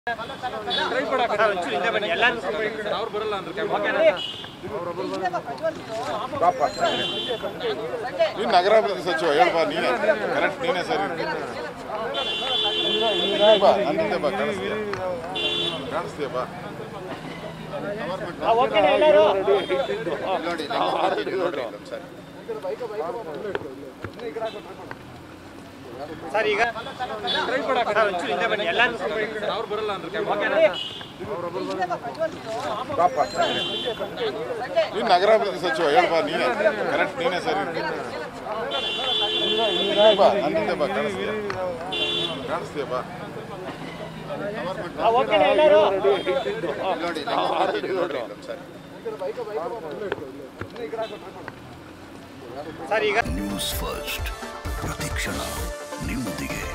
ನೀನು ನಗರಾಭಿವೃದ್ಧಿ ಸಚಿವ ಹೇಳ್ಬಾ ನೀನೇ ಕರೆಕ್ಟ್ ನೀನೇ ಸರಿ ಬಾ ನನ್ನಿಂದ ಬಾ ಕಾಣಿಸ್ತೀಯ ಕಾಣಿಸ್ತೀಯ ಬಾ ಸರ್ ಈಗ ನೀನು ನಗರಾಭಿವೃದ್ಧಿ ಸಚಿವ ಹೇಳ್ಬಾ ನೀನೇ ಕರೆಕ್ಟ್ ನೀನೇ ಸರಿ ಬಾ ನನ್ನಿಂದ ಬಾ ಕಾಣಿಸ್ತೀಯ ಕಾಣಿಸ್ತೀಯ ಬಾ ಸರ್ ಈಗ ನ್ಯೂಸ್ ಫಸ್ಟ್ ಪ್ರತಿಕ್ಷಣ ನಿಮ್ಮೊಂದಿಗೆ